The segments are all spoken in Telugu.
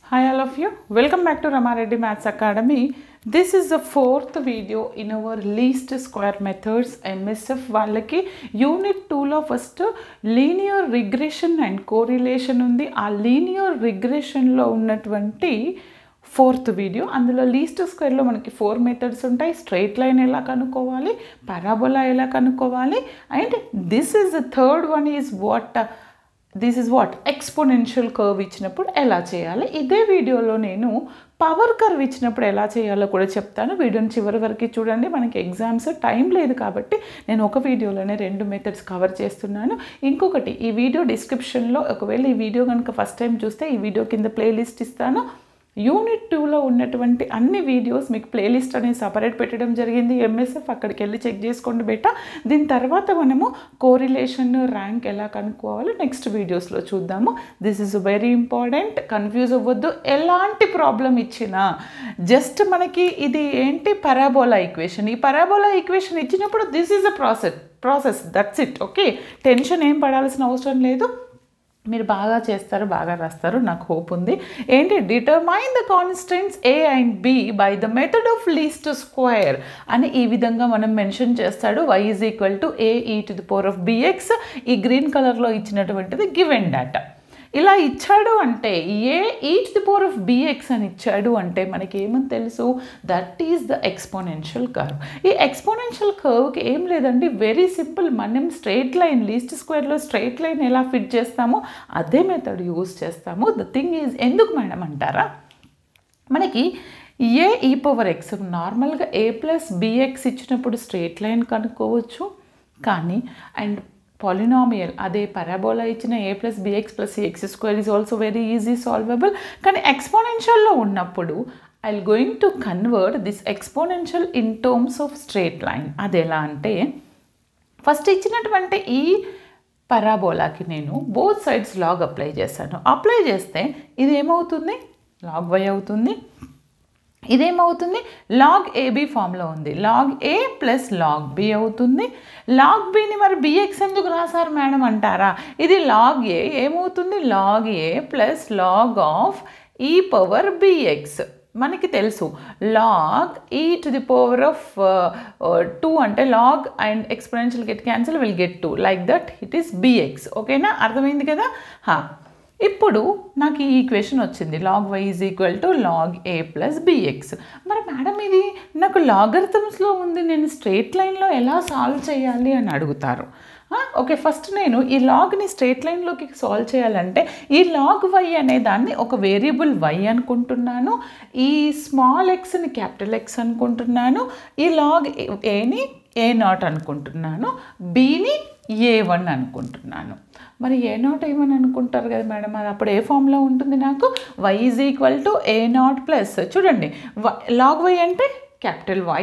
Hi all of you. Welcome back to Ramareddy Maths Academy. This is the fourth video in our least square methods MSF వాళ్ళకి యూనిట్ టూలో first linear regression and correlation ఉంది ఆ లీనియర్ రిగ్రెషన్లో ఉన్నటువంటి ఫోర్త్ వీడియో అందులో లీస్ట్ స్క్వేర్లో మనకి ఫోర్ మెథడ్స్ ఉంటాయి స్ట్రైట్ లైన్ ఎలా కనుక్కోవాలి పరాబోలా ఎలా కనుక్కోవాలి and this is the third one is what this is what exponential curve ఇచ్చినప్పుడు ఎలా చేయాలి ఇదే వీడియోలో నేను పవర్ కర్వ్ ఇచ్చినప్పుడు ఎలా చేయాలో కూడా చెప్తాను వీడియోని చివరి వరకు చూడండి మనకి ఎగ్జామ్స్ టైం లేదు కాబట్టి నేను ఒక వీడియోలోనే రెండు మెథడ్స్ కవర్ చేస్తున్నాను ఇంకొకటి ఈ వీడియో డిస్క్రిప్షన్లో ఒకవేళ ఈ వీడియో కనుక ఫస్ట్ టైం చూస్తే ఈ వీడియో కింద ప్లేలిస్ట్ ఇస్తాను యూనిట్ టూలో ఉన్నటువంటి అన్ని వీడియోస్ మీకు ప్లేలిస్ట్ అనేది సపరేట్ పెట్టడం జరిగింది ఎంఎస్ఎఫ్ అక్కడికి వెళ్ళి చెక్ చేసుకోండి బేటా దీని తర్వాత మనము కోరిలేషన్ ర్యాంక్ ఎలా కనుక్కోవాలో నెక్స్ట్ వీడియోస్లో చూద్దాము this is very important confuse అవ్వద్దు ఎలాంటి ప్రాబ్లం ఇచ్చినా జస్ట్ మనకి ఇది ఏంటి పరాబోలా ఈక్వేషన్ ఈ పరాబోలా ఈక్వేషన్ ఇచ్చినప్పుడు this is a process process that's it okay tension ఏం పడాల్సిన అవసరం లేదు మీరు బాగా చేస్తారు బాగా రాస్తారు నాకు హోప్ ఉంది ఏంటి determine the constants A and B by the method of least square అని ఈ విధంగా మనం మెన్షన్ చేస్తాడు y is equal to a ఈ to the power of bx ఈ గ్రీన్ కలర్లో ఇచ్చినటువంటిది గివెన్ డేటా ఇలా ఇచ్చాడు అంటే a each the power of bx అని ఇచ్చాడు అంటే మనకి ఏమని తెలుసు that is the exponential curve ఈ ఎక్స్పోనెన్షియల్ కర్వ్కి ఏం లేదండి వెరీ సింపుల్ మనం straight line least స్క్వేర్లో straight line ఎలా ఫిట్ చేస్తామో అదే మెథడ్ యూస్ చేస్తాము ద థింగ్ ఈజ్ ఎందుకు మేడం అంటారా మనకి ఏ ఈ పవర్ ఎక్స్ నార్మల్గా ఏ ప్లస్ బిఎక్స్ ఇచ్చినప్పుడు స్ట్రైట్ లైన్ కనుక్కోవచ్చు కానీ అండ్ పాలినామియల్ అదే పరాబోలా ఇచ్చిన a plus bx plus x square is also very easy solvable కానీ ఎక్స్పోనెన్షియల్లో ఉన్నప్పుడు I going to convert this exponential in terms of straight line అది ఎలా అంటే ఫస్ట్ ఇచ్చినటువంటి ఈ పరాబోలాకి నేను బోత్ సైడ్స్ లాగ్ అప్లై చేశాను అప్లై చేస్తే ఇది ఏమవుతుంది లాగ్ వై అవుతుంది ఇదేమవుతుంది లాగ్ ఏబి ఫామ్లో ఉంది log A plus log B అవుతుంది లాగ్ బిని మరి బిఎక్స్ ఎందుకు రాశారు మేడం అంటారా ఇది లాగ్ ఏ ఏమవుతుంది log A plus log of E power B X మనకి తెలుసు log E to the power of two అంటే log and exponential get cancel will get to like that it is B X ఓకేనా అర్థమైంది కదా హా ఇప్పుడు నాకు ఈ ఈక్వేషన్ వచ్చింది log Y is equal to log A plus B X మరి మేడం ఇది నాకు లాగర్థమ్స్లో ఉంది నేను స్ట్రేట్ లైన్లో ఎలా సాల్వ్ చేయాలి అని అడుగుతారు ఓకే ఫస్ట్ నేను ఈ లాగ్ని స్ట్రేట్ లైన్లోకి సాల్వ్ చేయాలంటే ఈ లాగ్ వై అనే దాన్ని ఒక వేరియబుల్ వై అనుకుంటున్నాను ఈ స్మాల్ ఎక్స్ని క్యాపిటల్ ఎక్స్ అనుకుంటున్నాను ఈ లాగ్ ఏని ఏ నాట్ అనుకుంటున్నాను బీని ఏ వన్ అనుకుంటున్నాను మరి ఏ నాట్ ఏమని అనుకుంటారు కదా మేడం అది అప్పుడు ఏ ఫామ్లో ఉంటుంది నాకు Y is equal to A naught plus చూడండి లాగ్ వై అంటే క్యాపిటల్ వై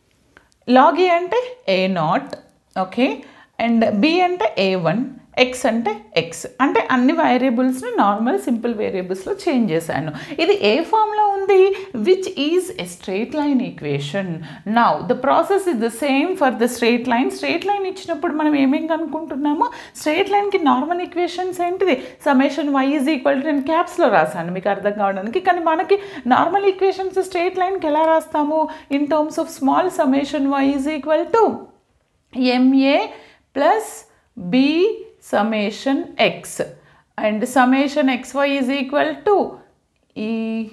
లాగ్ ఏ అంటే A naught okay and B అంటే ఏ వన్ ఎక్స్ అంటే ఎక్స్ అంటే అన్ని వేరియబుల్స్ని నార్మల్ సింపుల్ వేరియబుల్స్లో చేంజ్ చేశాను ఇది ఏ ఫామ్లో ఉంది which is a straight line equation now the process is the same for the straight line straight line ఇచ్చినప్పుడు మనం ఏమేం కనుక్కుంటున్నామో స్ట్రేట్ లైన్కి నార్మల్ ఈక్వేషన్స్ ఏంటిది summation Y is equal to నేను క్యాప్స్లో రాశాను మీకు అర్థం కావడానికి కానీ మనకి నార్మల్ ఈక్వేషన్స్ స్ట్రేట్ లైన్కి ఎలా రాస్తాము in terms of small summation Y is equal to M A plus B summation x and summation xy is equal to e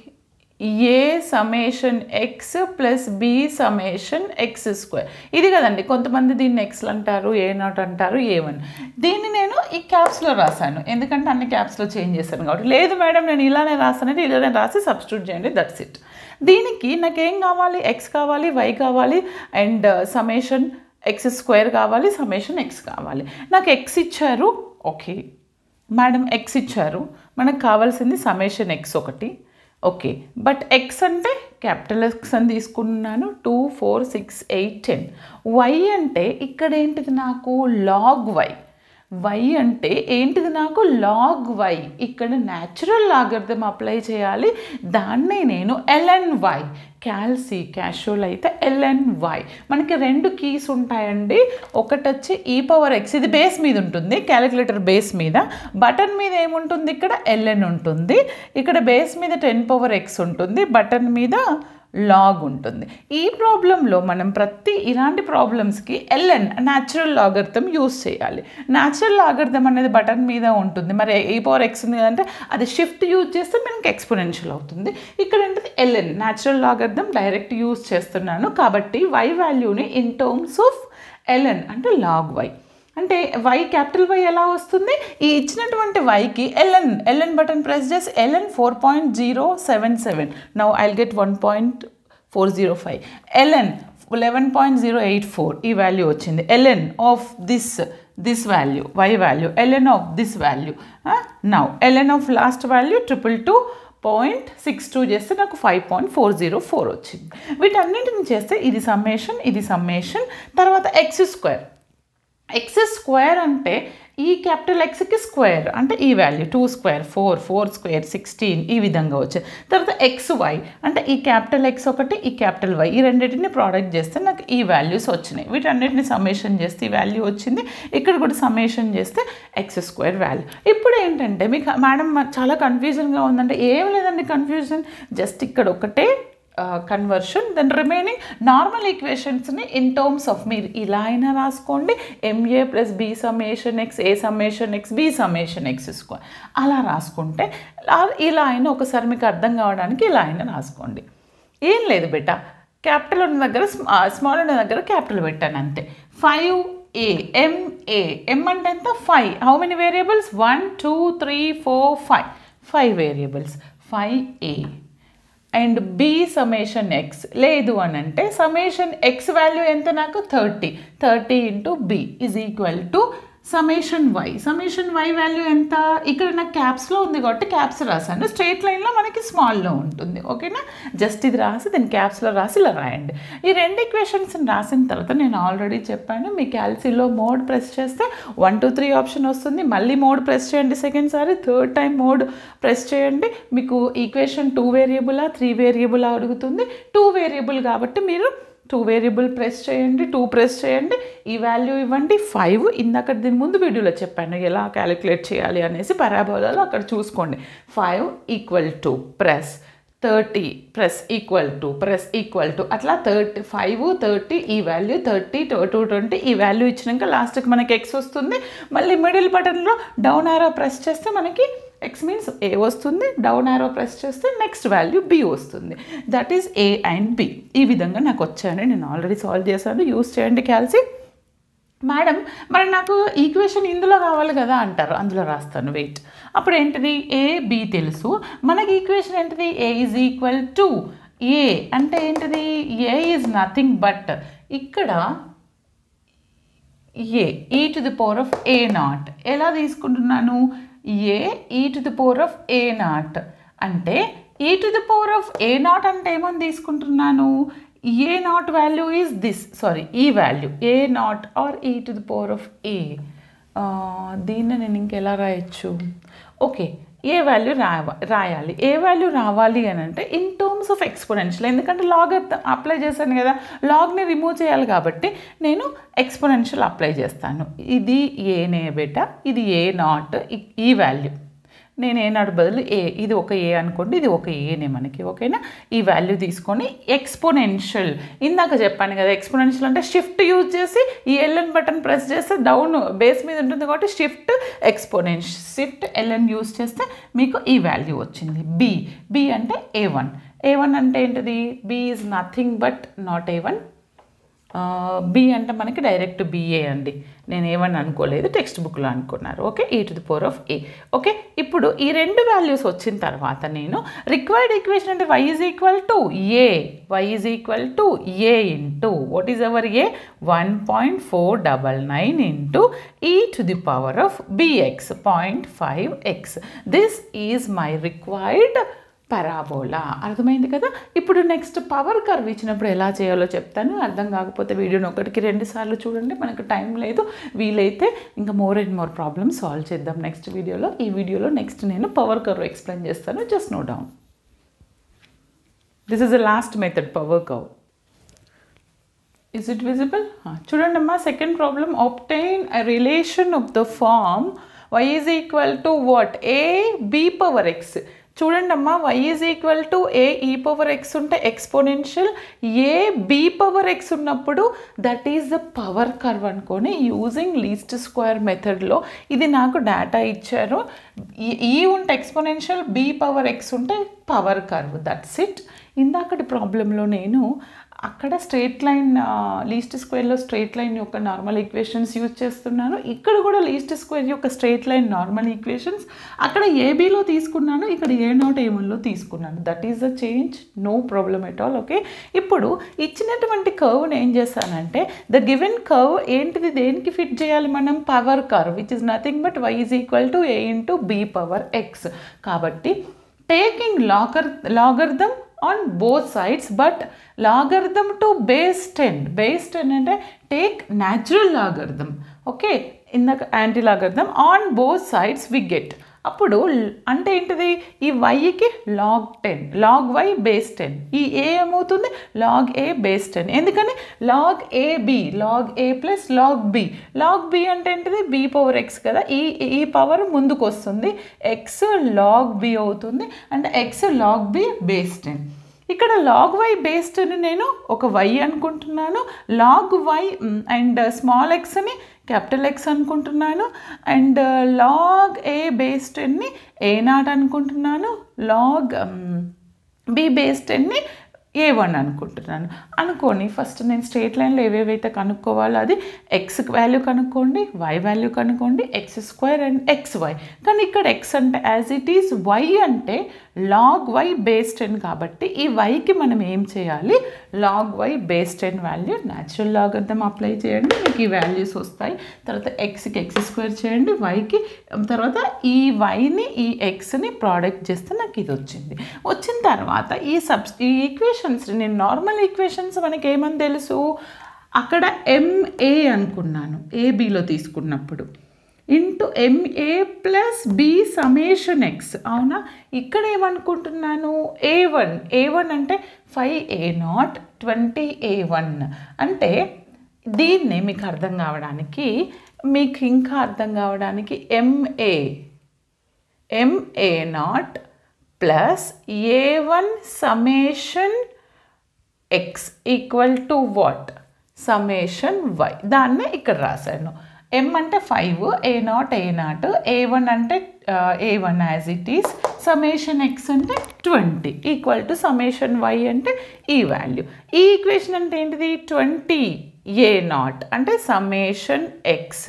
A summation X plus B summation X square ఇది కదండి కొంతమంది దీన్ని ఎక్స్లు అంటారు ఏ నాట్ అంటారు ఏ వన్ దీన్ని నేను ఈ క్యాప్స్లో రాశాను ఎందుకంటే అన్ని క్యాప్స్లో చేంజ్ చేశాను కాబట్టి లేదు మేడం నేను ఇలానే రాస్తానంటే ఇలానే రాసి సబ్స్టిట్యూట్ చేయండి దట్స్ ఇట్ దీనికి నాకేం కావాలి ఎక్స్ కావాలి వై కావాలి అండ్ సమేషన్ ఎక్స్ స్క్వేర్ కావాలి సమేషన్ ఎక్స్ కావాలి నాకు ఎక్స్ ఇచ్చారు ఓకే మేడం ఎక్స్ ఇచ్చారు మనకు కావాల్సింది సమేషన్ ఎక్స్ ఒకటి ఓకే బట్ ఎక్స్ అంటే క్యాపిటల్ ఎక్స్ అని తీసుకున్నాను two four six eight ten Y అంటే ఇక్కడ ఏంటిది నాకు లాగ్ వై వై అంటే ఏంటిది నాకు లాగ్ వై ఇక్కడ న్యాచురల్ లాగర్థం అప్లై చేయాలి దాన్నే నేను ఎల్ఎన్ వై క్యాల్సీ క్యాషువల్ అయితే ఎల్ఎన్ వై మనకి రెండు కీస్ ఉంటాయండి ఒకటి వచ్చి ఈ పవర్ ఎక్స్ ఇది బేస్ మీద ఉంటుంది క్యాలిక్యులేటర్ బేస్ మీద బటన్ మీద ఏముంటుంది ఇక్కడ ఎల్ఎన్ ఉంటుంది ఇక్కడ బేస్ మీద టెన్ పవర్ ఎక్స్ ఉంటుంది బటన్ మీద లాగ్ ఉంటుంది ఈ ప్రాబ్లంలో మనం ప్రతి ఇలాంటి ప్రాబ్లమ్స్కి ఎల్ఎన్ న్యాచురల్ లాగర్థం యూస్ చేయాలి న్యాచురల్ లాగర్థం అనేది బటన్ మీద ఉంటుంది మరి ఏ పవర్ ఎక్స్ ఉంది అంటే అది షిఫ్ట్ యూజ్ చేస్తే మనకి ఎక్స్పోనెన్షియల్ అవుతుంది ఇక్కడ ఏంటిది LN natural logarithm direct use చేస్తున్నాను కాబట్టి వై వాల్యూని ఇన్ టర్మ్స్ ఆఫ్ ఎల్ఎన్ అంటే లాగ్ వై అంటే వై క్యాపిటల్ వై ఎలా వస్తుంది ఈ ఇచ్చినటువంటి వైకి ఎల్ఎన్ ఎల్ఎన్ బటన్ ప్రెస్ చేసి LN four point zero seven seven now I'll get one point four zero five LN eleven point zero eight four ఈ వాల్యూ వచ్చింది LN of this this value Y value LN of this value now LN of last value triple two point six two చేస్తే నాకు five point four zero four వచ్చింది వీటన్నింటిని చేస్తే ఇది సమ్మేషన్ ఇది సమ్మేషన్ తర్వాత ఎక్స్ స్క్వేర్ ఎక్స్ స్క్వేర్ అంటే ఈ క్యాపిటల్ ఎక్స్కి స్క్వేర్ అంటే ఈ value two square four four square sixteen ఈ విధంగా వచ్చాయి తర్వాత ఎక్స్ వై అంటే ఈ క్యాపిటల్ ఎక్స్ ఒకటి ఈ క్యాపిటల్ వై ఈ రెండింటిని ప్రోడక్ట్ చేస్తే నాకు ఈ వాల్యూస్ వచ్చినాయి వీటన్నిటిని సమ్మేషన్ చేస్తే ఈ వాల్యూ వచ్చింది ఇక్కడ కూడా సమ్మేషన్ చేస్తే ఎక్స్ స్క్వేర్ వాల్యూ ఇప్పుడు ఏంటంటే మీకు మేడం చాలా కన్ఫ్యూజన్గా ఉందంటే ఏం లేదండి కన్ఫ్యూజన్ జస్ట్ ఇక్కడ ఒకటే కన్వర్షన్ దెన్ రిమైనింగ్ నార్మల్ ఈక్వేషన్స్ని ఇన్ టర్మ్స్ ఆఫ్ మీరు ఇలా అయినా రాసుకోండి M A plus B summation X A summation X B summation X square అలా రాసుకుంటే ఇలా అయినా ఒకసారి మీకు అర్థం కావడానికి ఇలా అయినా రాసుకోండి ఏం లేదు బెట క్యాపిటల్ ఉన్న దగ్గర స్మాల్ ఉన్న దగ్గర క్యాపిటల్ పెట్టాను అంతే ఫైవ్ ఏ ఎంఏ ఎం అంటే ఎంత five how many variables one two three four five five variables five A and B summation X లేదు అని అంటే సమేషన్ ఎక్స్ వాల్యూ ఎంత నాకు thirty thirty into B is equal to summation Y summation Y value ఎంత ఇక్కడ నాకు క్యాప్స్లో ఉంది కాబట్టి క్యాప్స్ రాశాను స్ట్రేట్ లైన్లో మనకి స్మాల్లో ఉంటుంది ఓకేనా జస్ట్ ఇది రాసి దీన్ని క్యాప్స్లో రాసి ఇలా రాయండి ఈ రెండు ఈక్వేషన్స్ని రాసిన తర్వాత నేను ఆల్రెడీ చెప్పాను మీ క్యాల్సీలో మోడ్ ప్రెస్ చేస్తే వన్ టూ త్రీ ఆప్షన్ వస్తుంది మళ్ళీ మోడ్ ప్రెస్ చేయండి సెకండ్ సారి థర్డ్ టైం మోడ్ ప్రెస్ చేయండి మీకు ఈక్వేషన్ టూ వేరియబులా త్రీ వేరియబులా అడుగుతుంది టూ వేరియబుల్ కాబట్టి మీరు టూ వేరియబుల్ ప్రెస్ చేయండి టూ ప్రెస్ చేయండి ఈ వాల్యూ ఇవ్వండి ఫైవ్ ఇందాక దీని ముందు వీడియోలో చెప్పాను ఎలా క్యాలిక్యులేట్ చేయాలి అనేసి పరాబోలాలో అక్కడ చూసుకోండి five equal to press thirty press equal to press equal to అట్లా థర్టీ ఫైవ్ థర్టీ ఈ వాల్యూ థర్టీ టూ ట్వంటీ ఈ వాల్యూ ఇచ్చినాక లాస్ట్కి మనకి ఎక్స్ వస్తుంది మళ్ళీ మిడిల్ బటన్లో డౌన్ ఆరో ప్రెస్ చేస్తే మనకి ఎక్స్ మీన్స్ ఏ వస్తుంది డౌన్ ఆరో ప్రెస్ చేస్తే నెక్స్ట్ వాల్యూ బి వస్తుంది that is A and B ఈ విధంగా నాకు వచ్చాయని నేను ఆల్రెడీ సాల్వ్ చేశాను యూస్ చేయండి క్యాల్సీ మేడం మరి నాకు ఈక్వేషన్ ఇందులో కావాలి కదా అంటారు అందులో రాస్తాను వెయిట్ అప్పుడు ఏంటిది ఏ బి తెలుసు మనకి ఈక్వేషన్ ఏంటిది A is equal to A అంటే ఏంటిది ఏ ఈజ్ నథింగ్ బట్ ఇక్కడ ఏ ఈ to the power of A naught ఎలా తీసుకుంటున్నాను ఏ ఈ to the power of A naught అంటే E to the power of A naught అంటే ఏమని తీసుకుంటున్నాను A naught value is this sorry ఈ value A naught or E to the power of A దీన్ని నేను ఇంకెలా రాయొచ్చు ఓకే ఏ వాల్యూ రావ రాయాలి ఏ వాల్యూ రావాలి అని అంటే ఇన్ టర్మ్స్ ఆఫ్ ఎక్స్పోనెన్షియల్ ఎందుకంటే లాగ్ అప్లై చేశాను కదా లాగ్ని రిమూవ్ చేయాలి కాబట్టి నేను ఎక్స్పోనెన్షియల్ అప్లై చేస్తాను ఇది ఏనే బెట ఇది ఏ నాట్ ఈ వాల్యూ నేను ఏ నాట్ బదులు ఏ ఇది ఒక ఏ అనుకోండి ఇది ఒక ఏనే మనకి ఓకేనా ఈ వాల్యూ తీసుకొని ఎక్స్పోనెన్షియల్ ఇందాక చెప్పాను కదా ఎక్స్పోనెన్షియల్ అంటే షిఫ్ట్ యూజ్ చేసి ఈ ఎల్ఎన్ బటన్ ప్రెస్ చేస్తే డౌన్ బేస్ మీద ఉంటుంది కాబట్టి shift exponents shift LN use చేస్తే మీకు ఈ వాల్యూ వచ్చింది బి బి అంటే ఏ వన్ ఏ వన్ అంటే ఏంటిది B is nothing but naught A one B అంటే మనకి డైరెక్ట్ బిఏ అండి నేను ఏమని అనుకోలేదు టెక్స్ట్ బుక్లో అనుకున్నారు okay E to the power of A okay ఇప్పుడు ఈ రెండు వాల్యూస్ వచ్చిన తర్వాత నేను రిక్వైర్డ్ ఈక్వేషన్ అంటే why is equal to A Y is equal to A into what is our A one point four double nine into E to the power of B X point five X this is my required parabola అర్థమైంది కదా ఇప్పుడు నెక్స్ట్ పవర్ కర్వ్ ఇచ్చినప్పుడు ఎలా చేయాలో చెప్తాను అర్థం కాకపోతే వీడియోని ఒకటికి రెండు సార్లు చూడండి మనకు టైం లేదు వీలైతే ఇంకా more and more problems solve చేద్దాం నెక్స్ట్ వీడియోలో ఈ వీడియోలో నెక్స్ట్ నేను పవర్ కర్వ్ ఎక్స్ప్లెయిన్ చేస్తాను just note down this is the last method power curve is it visible చూడండి అమ్మా second problem obtain a relation of the form y is equal to what a b power x చూడండి అమ్మా y is equal to a e power x ఉంటే exponential A b power x ఉన్నప్పుడు that is the power curve అనుకొని యూజింగ్ లీస్ట్ స్క్వేర్ మెథడ్లో ఇది నాకు డేటా ఇచ్చారు ఈ ఉంటే ఎక్స్పోనెన్షియల్ b పవర్ x ఉంటే పవర్ కర్వ్ దట్స్ ఇట్ ఇందాకటి ప్రాబ్లంలో నేను అక్కడ స్ట్రేట్ లైన్ లీస్ట్ స్క్వేర్లో స్ట్రేట్ లైన్ యొక్క నార్మల్ ఈక్వేషన్స్ యూజ్ చేస్తున్నాను ఇక్కడ కూడా లీస్ట్ స్క్వేర్ యొక్క స్ట్రేట్ లైన్ నార్మల్ ఈక్వేషన్స్ అక్కడ ఏబీలో తీసుకున్నాను ఇక్కడ ఏ నాట్ ఏమన్లో తీసుకున్నాను that is the change no problem at all okay ఇప్పుడు ఇచ్చినటువంటి కర్వ్ని ఏం చేశానంటే ద గివెన్ కర్వ్ ఏంటిది దేనికి ఫిట్ చేయాలి మనం power curve which is nothing but Y is equal to A into B power X కాబట్టి టేకింగ్ లాగర్ logarithm on both sides but logarithm to base ten base ten అంటే టేక్ న్యాచురల్ లాగర్థం ఓకే ఇందాక anti logarithm on both sides we get అప్పుడు అంటే ఏంటిది ఈ వైకి log ten log Y base ten ఈ ఏ ఏమవుతుంది లాగ్ ఏ బేస్ టెన్ ఎందుకని log A B log A plus log B log B అంటే ఏంటిది బి పవర్ ఎక్స్ కదా ఈ ఈ పవర్ ముందుకు వస్తుంది ఎక్స్ లాగ్ బి అవుతుంది and X log B base ten ఇక్కడ లాగ్ వై బేస్డ్ నేను ఒక వై అనుకుంటున్నాను లాగ్ వై అండ్ స్మాల్ ఎక్స్ని క్యాపిటల్ ఎక్స్ అనుకుంటున్నాను అండ్ లాగ్ ఏ బేస్డ్ని ఏ నాట్ అనుకుంటున్నాను లాగ్ బి బేస్డ్ని ఏ వన్ అనుకుంటున్నాను అనుకోని ఫస్ట్ నేను స్ట్రేట్ లైన్లో ఏవేవైతే కనుక్కోవాలో అది ఎక్స్ వాల్యూ కనుక్కోండి వై వాల్యూ కనుక్కోండి X square and X Y కానీ ఇక్కడ ఎక్స్ అంటే యాజ్ ఇట్ ఈస్ వై అంటే లాగ్ వై బేస్ టెన్ కాబట్టి ఈ వైకి మనం ఏం చేయాలి log Y base ten value natural log అంతా అప్లై చేయండి మీకు ఈ వాల్యూస్ వస్తాయి తర్వాత ఎక్స్కి ఎక్స్ స్క్వేర్ చేయండి వైకి తర్వాత ఈ వైని ఈ ఎక్స్ని ప్రోడక్ట్ చేస్తే నాకు ఇది వచ్చింది వచ్చిన తర్వాత ఈ సబ్ ఈ ఈక్వేషన్స్ నేను నార్మల్ ఈక్వేషన్స్ మనకి ఏమని తెలుసు అక్కడ ఎంఏ అనుకున్నాను ఏబీలో తీసుకున్నప్పుడు into M A plus B summation X అవునా ఇక్కడ ఏమనుకుంటున్నాను ఏ వన్ ఏ వన్ అంటే five A naught twenty A one అంటే దీన్ని మీకు అర్థం కావడానికి మీకు ఇంకా అర్థం కావడానికి M A M A naught plus A one summation X equal to what summation Y దాన్నే ఇక్కడ రాశాను ఎం అంటే five A naught A naught A one అంటే A one as it is summation X అంటే twenty equal to summation Y అంటే ఈ వాల్యూ ఈ ఈక్వేషన్ అంటే ఏంటిది ట్వంటీ ఏ నాట్ అంటే summation X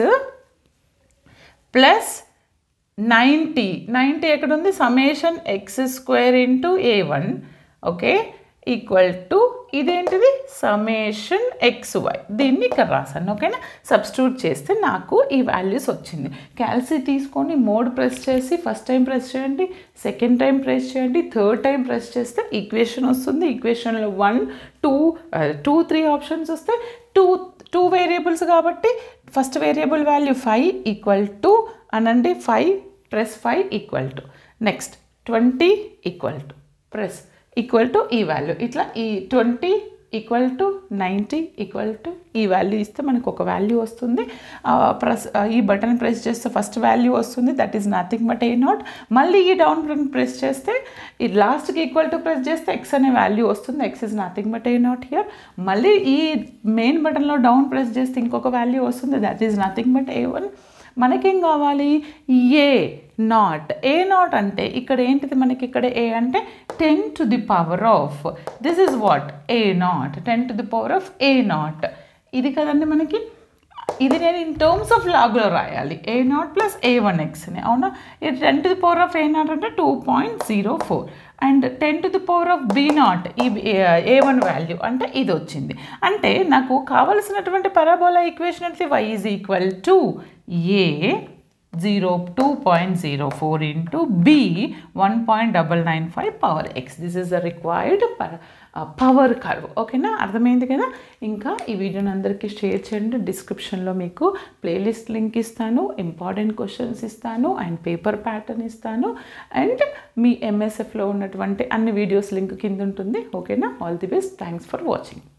plus ninety ninety ఎక్కడ ఉంది summation X square into A one okay equal to ఇదేంటిది సమేషన్ ఎక్స్ వై దీన్ని ఇక్కడ రాశాను ఓకేనా సబ్స్టిట్యూట్ చేస్తే నాకు ఈ వాల్యూస్ వచ్చింది క్యాల్సీ తీసుకొని మోడ్ ప్రెస్ చేసి ఫస్ట్ టైం ప్రెస్ చేయండి సెకండ్ టైం ప్రెస్ చేయండి థర్డ్ టైం ప్రెస్ చేస్తే ఈక్వేషన్ వస్తుంది ఈక్వేషన్లో one two two three options వస్తే టూ టూ వేరియబుల్స్ కాబట్టి first variable value five equal to అనండి five press five equal to next twenty equal to press equal to ఈ వాల్యూ ఇట్లా ఈ twenty equal to ninety equal to ఈ వాల్యూ ఇస్తే మనకు ఒక వాల్యూ వస్తుంది ప్రెస్ ఈ బటన్ ప్రెస్ చేస్తే ఫస్ట్ వాల్యూ వస్తుంది that is nothing but a naught మళ్ళీ ఈ డౌన్ బటన్ ప్రెస్ చేస్తే ఈ లాస్ట్కి ఈక్వల్ టు ప్రెస్ చేస్తే ఎక్స్ అనే వాల్యూ వస్తుంది x is nothing but a naught here మళ్ళీ ఈ మెయిన్ బటన్లో డౌన్ ప్రెస్ చేస్తే ఇంకొక వాల్యూ వస్తుంది that is nothing but a one మనకేం కావాలి ఏ నాట్ ఏ నాట్ అంటే ఇక్కడ ఏంటిది మనకి ఇక్కడ ఏ అంటే ten to the power of this is what a naught ten to the power of A naught ఇది కదండి మనకి ఇది నేను ఇన్ టర్మ్స్ ఆఫ్ లాగ్లో రాయాలి a naught plus A one ఎక్స్ని అవునా ఇది ten to the power of A naught అంటే two point zero four and ten to the power of b naught ఈ ఏ వన్ వాల్యూ అంటే ఇది వచ్చింది అంటే నాకు కావలసినటువంటి పరాబోలా ఈక్వేషన్ అంటే why is equal to a zero two point zero four into b one point double nine five power x this is the required power curve ఓకేనా అర్థమైంది కదా ఇంకా ఈ వీడియోని అందరికీ షేర్ చేయండి డిస్క్రిప్షన్లో మీకు ప్లేలిస్ట్ లింక్ ఇస్తాను ఇంపార్టెంట్ క్వశ్చన్స్ ఇస్తాను అండ్ పేపర్ ప్యాటర్న్ ఇస్తాను అండ్ మీ ఎంఎస్ఎఫ్లో ఉన్నటువంటి అన్ని వీడియోస్ లింక్ కింద ఉంటుంది ఓకేనా all the best thanks for watching